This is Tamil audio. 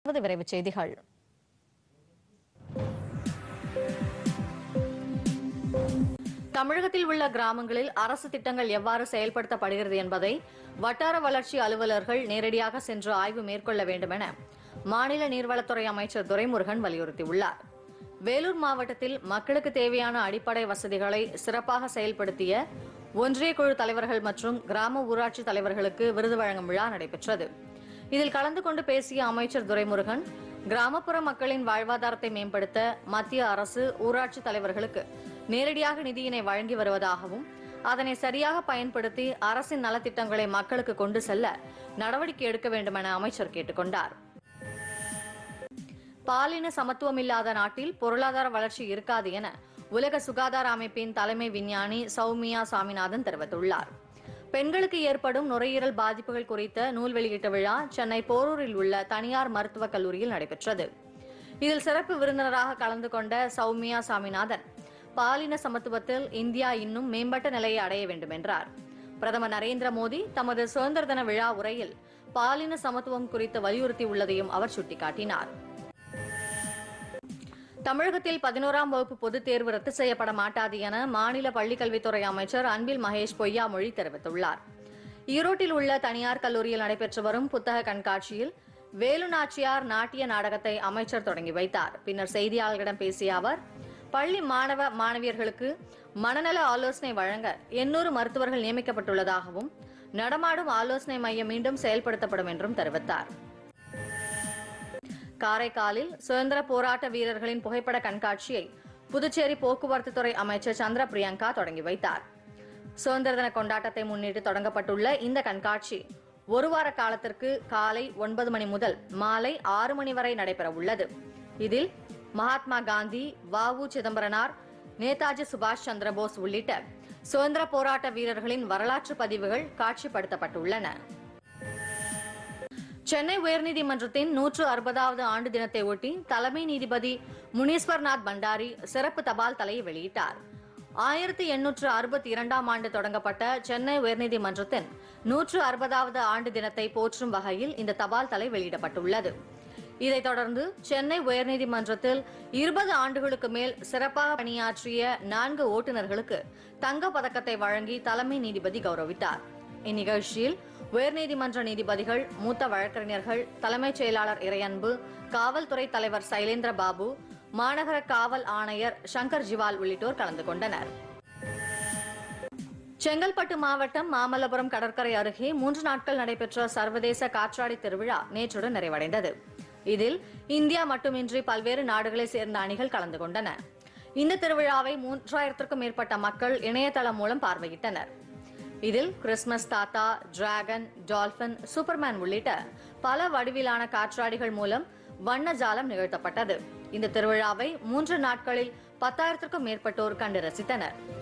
முதல் விரைவுச் செய்திகள் தமிழகத்தில் உள்ள கிராமங்களில் அரசு திட்டங்கள் எவ்வாறு செயல்படுத்தப்படுகிறது என்பதை வட்டார வளர்ச்சி அலுவலர்கள் நேரடியாக சென்று ஆய்வு மேற்கொள்ள வேண்டும் என மாநில நீர்வளத்துறை அமைச்சர் துரைமுருகன் வலியுறுத்தியுள்ளார் வேலூர் மாவட்டத்தில் மக்களுக்கு தேவையான அடிப்படை வசதிகளை சிறப்பாக செயல்படுத்திய ஒன்றிய குழு தலைவர்கள் மற்றும் கிராம ஊராட்சி தலைவர்களுக்கு விருது வழங்கும் விழா நடைபெற்றது இதில் கலந்து கொண்டு பேசிய அமைச்சர் துரைமுருகன் கிராமப்புற மக்களின் வாழ்வாதாரத்தை மேம்படுத்த மத்திய அரசு ஊராட்சி தலைவர்களுக்கு நேரடியாக நிதியினை வழங்கி வருவதாகவும் அதனை சரியாக பயன்படுத்தி அரசின் நலத்திட்டங்களை மக்களுக்கு கொண்டு செல்ல நடவடிக்கை எடுக்க வேண்டும் என அமைச்சர் கேட்டுக்கொண்டார் பாலின சமத்துவமில்லாத நாட்டில் பொருளாதார வளர்ச்சி இருக்காது என உலக சுகாதார அமைப்பின் தலைமை விஞ்ஞானி சௌமியா சாமிநாதன் தெரிவித்துள்ளார் பெண்களுக்கு ஏற்படும் நுரையீரல் பாதிப்புகள் குறித்த நூல் வெளியீட்டு விழா சென்னை போரூரில் உள்ள தனியார் மருத்துவக் கல்லூரியில் நடைபெற்றது இதில் சிறப்பு விருந்தினராக கலந்து கொண்ட சௌமியா சாமிநாதன் பாலின சமத்துவத்தில் இந்தியா இன்னும் மேம்பட்ட நிலையை அடைய வேண்டும் என்றார் பிரதமர் நரேந்திர மோடி தமது சுதந்திர தின விழா உரையில் பாலின சமத்துவம் குறித்து வலியுறுத்தியுள்ளதையும் அவர் சுட்டிக்காட்டினார் தமிழகத்தில் பதினோராம் வகுப்பு பொதுத் தேர்வு ரத்து செய்யப்பட மாட்டாது என மாநில பள்ளிக்கல்வித்துறை அமைச்சர் அன்பில் மகேஷ் பொய்யாமொழி தெரிவித்துள்ளார் ஈரோட்டில் உள்ள தனியார் கல்லூரியில் நடைபெற்று வரும் புத்தக கண்காட்சியில் வேலு நாச்சியார் நாட்டிய நாடகத்தை அமைச்சர் தொடங்கி வைத்தார் பின்னர் செய்தியாளர்களிடம் பேசிய அவர் பள்ளி மாணவ மாணவியர்களுக்கு மனநல ஆலோசனை வழங்க எண்ணூறு மருத்துவர்கள் நியமிக்கப்பட்டுள்ளதாகவும் நடமாடும் ஆலோசனை மையம் மீண்டும் செயல்படுத்தப்படும் என்றும் தெரிவித்தார் காரைக்காலில் சுதந்திர போராட்ட வீரர்களின் புகைப்பட கண்காட்சியை புதுச்சேரி போக்குவரத்து துறை அமைச்சர் சந்திர பிரியங்கா தொடங்கி வைத்தார் சுதந்திர தின கொண்டாட்டத்தை முன்னிட்டு தொடங்கப்பட்டுள்ள இந்த கண்காட்சி ஒரு வார காலத்திற்கு காலை ஒன்பது மணி முதல் மாலை ஆறு மணி வரை நடைபெற உள்ளது இதில் மகாத்மா காந்தி வ.உ. சிதம்பரனார் நேதாஜி சுபாஷ் சந்திர போஸ் உள்ளிட்ட சுதந்திர போராட்ட வீரர்களின் வரலாற்று பதிவுகள் காட்சிப்படுத்தப்பட்டுள்ளன சென்னை உயர்நீதிமன்றத்தின் நூற்று அறுபதாவது ஆண்டு தினத்தை ஒட்டி தலைமை நீதிபதி முனீஸ்வர்நாத் பண்டாரி சிறப்பு தபால் தலையை வெளியிட்டார் ஆயிரத்தி எண்ணூற்று அறுபத்தி இரண்டாம் ஆண்டு தொடங்கப்பட்ட சென்னை உயர்நீதிமன்றத்தின் நூற்று அறுபதாவது ஆண்டு தினத்தை போற்றும் வகையில் இந்த தபால் தலை வெளியிடப்பட்டுள்ளது இதைத் தொடர்ந்து சென்னை உயர்நீதிமன்றத்தில் இருபது ஆண்டுகளுக்கு மேல் சிறப்பாக பணியாற்றிய நான்கு ஓட்டுநர்களுக்கு தங்க பதக்கத்தை வழங்கி தலைமை நீதிபதி கௌரவித்தார் இந்நிகழ்ச்சியில் உயர்நீதிமன்ற நீதிபதிகள் மூத்த வழக்கறிஞர்கள் தலைமைச் செயலாளர் இறையன்பு காவல்துறை தலைவர் சைலேந்திர பாபு மாநகர காவல் ஆணையர் சங்கர் ஜிவால் உள்ளிட்டோர் கலந்து கொண்டனர் செங்கல்பட்டு மாவட்டம் மாமல்லபுரம் கடற்கரை அருகே மூன்று நாட்கள் நடைபெற்ற சர்வதேச காற்றாடி திருவிழா நேற்றுடன் நிறைவடைந்தது இதில் இந்தியா மட்டுமின்றி பல்வேறு நாடுகளைச் சேர்ந்த அணிகள் கலந்து கொண்டன இந்த திருவிழாவை மூன்றாயிரத்திற்கும் மேற்பட்ட மக்கள் இணையதளம் மூலம் பார்வையிட்டனர் இதில் கிறிஸ்துமஸ் தாத்தா டிராகன் டால்பின் சூப்பர்மேன் உள்ளிட்ட பல வடிவிலான காற்றாடிகள் மூலம் வண்ண ஜாலம் நிகழ்த்தப்பட்டது இந்த திருவிழாவை மூன்று நாட்களில் பத்தாயிரத்திற்கும் மேற்பட்டோர் கண்டு ரசித்தனர்